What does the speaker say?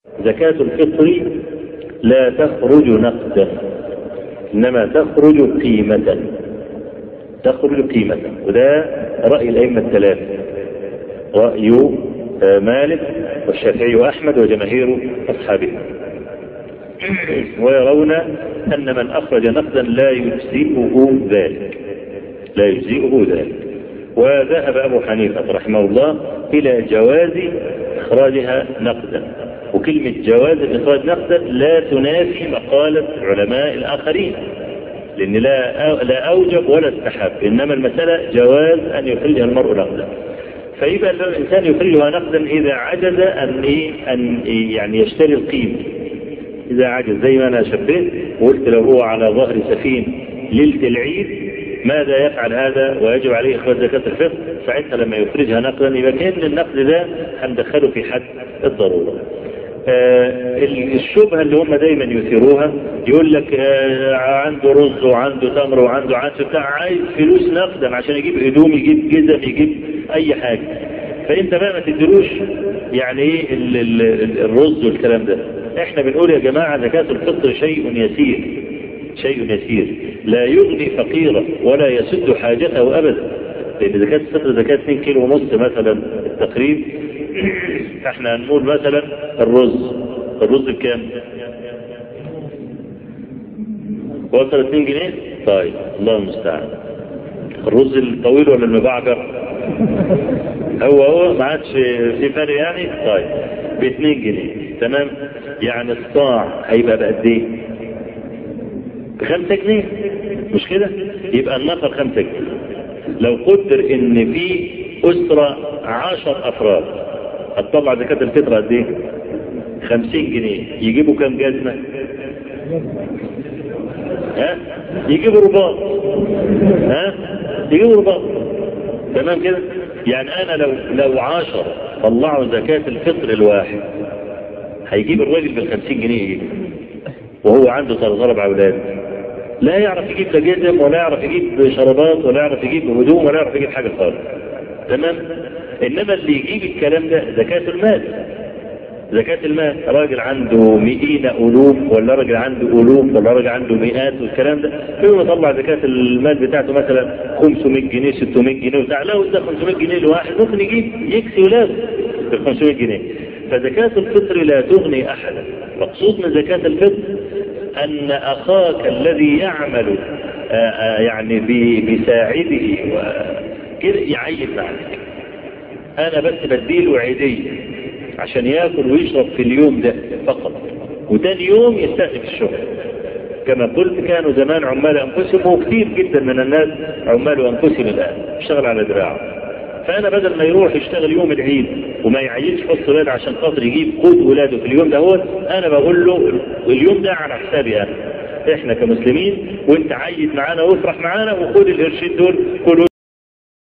زكاة الفطر لا تخرج نقدا إنما تخرج قيمة تخرج قيمة وده رأي الأئمة الثلاثة رأي مالك والشافعي وأحمد وجماهير أصحابه ويرون أن من أخرج نقدا لا يجزئه ذلك لا يجزئه ذلك وذهب أبو حنيفة رحمه الله إلى جواز إخراجها نقدا وكلمة جواز الإخراج نقدا لا تنافي مقالة العلماء الآخرين لأن لا لا أوجب ولا استحب إنما المسألة جواز أن يخرجها المرء نقدا فيبقى الإنسان يخرجها نقدا إذا عجز أن أن يعني يشتري القيمة إذا عجز زي ما أنا شبهت وقلت لو هو على ظهر سفين ليلة العيد ماذا يفعل هذا ويجب عليه إخراج زكاة الفطر ساعتها لما يخرجها نقدا يبقى كأن النقد ده هندخله في حد الضرورة آه الشبهة اللي هم دايما يثيروها يقول لك آه عنده رز وعنده تمر وعنده عدس بتاع عايز فلوس نقدا عشان يجيب هدوم يجيب جزم يجيب اي حاجة فانت بقى ما تديلوش يعني ايه الرز والكلام ده احنا بنقول يا جماعة زكاة الفطر شيء يسير شيء يسير لا يغني فقيرا ولا يسد حاجته ابدا لان زكاة الفطر زكاة 2 كيلو ونص مثلا التقريب احنا هنقول مثلا الرز الرز بكام وصل 2 جنيه طيب الله المستعان الرز الطويل ولا المبعجر هو هو ما عادش في فرق يعني طيب ب 2 جنيه تمام يعني الصاع هيبقى بقد ايه ب 5 جنيه مش كده يبقى النفر 5 جنيه لو قدر ان في اسره 10 افراد هتطلع زكاة الفطر قد ايه؟ 50 جنيه يجيبوا كام جزمة؟ ها؟ يجيبوا رباط ها؟ يجيبوا رباط تمام كده؟ يعني انا لو لو 10 طلعوا زكاة الفطر الواحد هيجيب الراجل بال 50 جنيه يجيب وهو عنده ثلاث اربع اولاد لا يعرف يجيب لا جزم ولا يعرف يجيب شرابات ولا يعرف يجيب هدوم ولا يعرف يجيب حاجه خالص تمام انما اللي يجيب الكلام ده زكاة المال زكاة المال راجل عنده مئين ألوف ولا راجل عنده ألوف ولا راجل عنده مئات والكلام ده يقوم يطلع زكاة المال بتاعته مثلا 500 جنيه 600 جنيه وبتاع لو ده 500 جنيه لواحد ممكن يجيب يكسي ولاده ب 500 جنيه فزكاة الفطر لا تغني أحدا مقصود من زكاة الفطر أن أخاك الذي يعمل آآ آآ يعني بساعده وكده يعين معك انا بس بديله عيدية عشان ياكل ويشرب في اليوم ده فقط وتاني يوم يستأنف الشغل كما قلت كانوا زمان عمال انفسهم وكثير جدا من الناس عمال انفسهم الان اشتغل على دراعه فانا بدل ما يروح يشتغل يوم العيد وما يعينش فصل ولاد عشان خاطر يجيب قوت ولاده في اليوم ده هو انا بقول له اليوم ده على حسابي انا احنا كمسلمين وانت عيد معانا وافرح معانا وخد القرشين دول كل